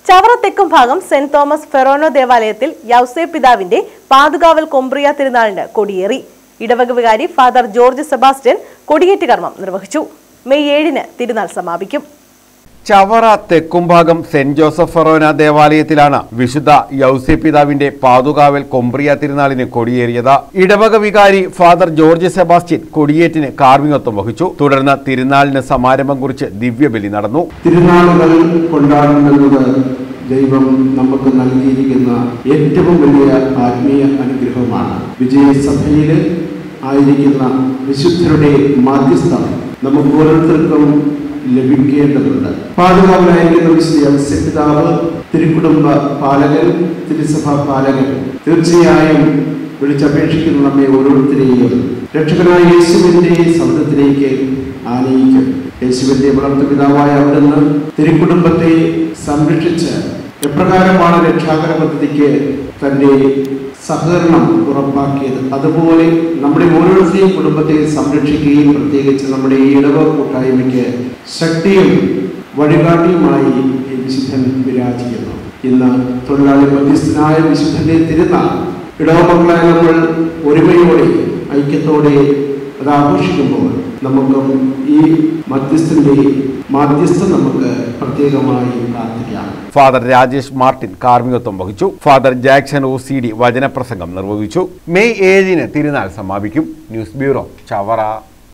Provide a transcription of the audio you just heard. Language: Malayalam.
ചവറ തെക്കും ഭാഗം സെന്റ് തോമസ് ഫെറോനോ ദേവാലയത്തിൽ യൗസേ പിതാവിന്റെ പാതുകാവൽ കൊമ്പ്രിയ തിരുനാളിന് കൊടിയേറി ഇടവക വികാരി ഫാദർ ജോർജ് സെബാസ്റ്റ്യൻ കൊടിയേറ്റ് കർമ്മം നിർവഹിച്ചു മെയ് ഏഴിന് തിരുനാൾ സമാപിക്കും ചവറ തെക്കുംഭാഗം സെന്റ് ജോസഫ് ഫെറോന ദേവാലയത്തിലാണ് വിശുദ്ധ യൗസേ പിതാവിന്റെ പാതുകാവൽ കൊമ്പ്രിയ തിരുനാളിന് കൊടിയേറിയത് ഇടവക വികാരി ഫാദർ ജോർജ് സെബാസ്റ്റ്യൻ കൊടിയേറ്റിന് കാർമികത്വം വഹിച്ചു തുടർന്ന് തിരുനാളിന് സമാരംഭം കുറിച്ച് ദിവ്യബലി നടന്നു തിരുനാളുകൾ കൊണ്ടാടുന്നത് ദൈവം നമുക്ക് നൽകിയിരിക്കുന്ന ഏറ്റവും വലിയ ആത്മീയ അനുഗ്രഹമാണ് വിജയസഭയിൽ ആയിരിക്കുന്ന വിശുദ്ധരുടെ മാധ്യസ്ഥം നമുക്ക് ഓരോരുത്തർക്കും ലഭിക്കേണ്ടതുണ്ട് പാതുകാവലായിരിക്കുന്ന വിശുദ്ധ ഔസേപിതാവ് തിരുക്കുടുംബ പാലകൻ തിരുസഭാ പാലകൻ തീർച്ചയായും വിളിച്ചപേക്ഷിക്കുന്ന നമ്മെ ഓരോരുത്തരെയും രക്ഷകനായ യേശുവിന്റെ സമുദ്രത്തിലേക്ക് ആനയിക്കും യേശുവിന്റെ വളർത്തു പിതാവായ അവിടുന്ന് തിരുക്കുടുംബത്തെ സംരക്ഷിച്ച് എപ്രകാരമാണ് രക്ഷാകര പദ്ധതിക്ക് തന്റെ സഹകരണം ഉറപ്പാക്കിയത് അതുപോലെ നമ്മുടെ ഓരോരുത്തരെയും കുടുംബത്തെ സംരക്ഷിക്കുകയും പ്രത്യേകിച്ച് നമ്മുടെ ഈ ഇടവ കൂട്ടായ്മയ്ക്ക് ശക്തിയും വഴികാട്ടിയുമായി ഈ വിശുദ്ധൻ വിരാജിക്കുന്നു ഇന്ന് തൊഴിലാളി മധ്യസ്ഥനായ വിശുദ്ധന്റെ തിരുനാൾ ഇടവമക്കളായ നമ്മൾ ഒരുമയോടെ ഐക്യത്തോടെ അത് ആഘോഷിക്കുമ്പോൾ നമുക്കും ഈ മധ്യസ്ഥന്റെ മാധ്യസ്ഥം നമുക്ക് പ്രത്യേകമായി പ്രാർത്ഥിക്കാം ഫാദർ രാജേഷ് മാർട്ടിൻ കാർമികത്വം വഹിച്ചു father Jackson O C D വചനപ്രസംഗം നിർവഹിച്ചു മെയ് ഏഴിന് തിരുനാൾ സമാപിക്കും ന്യൂസ് ബ്യൂറോ ചവറ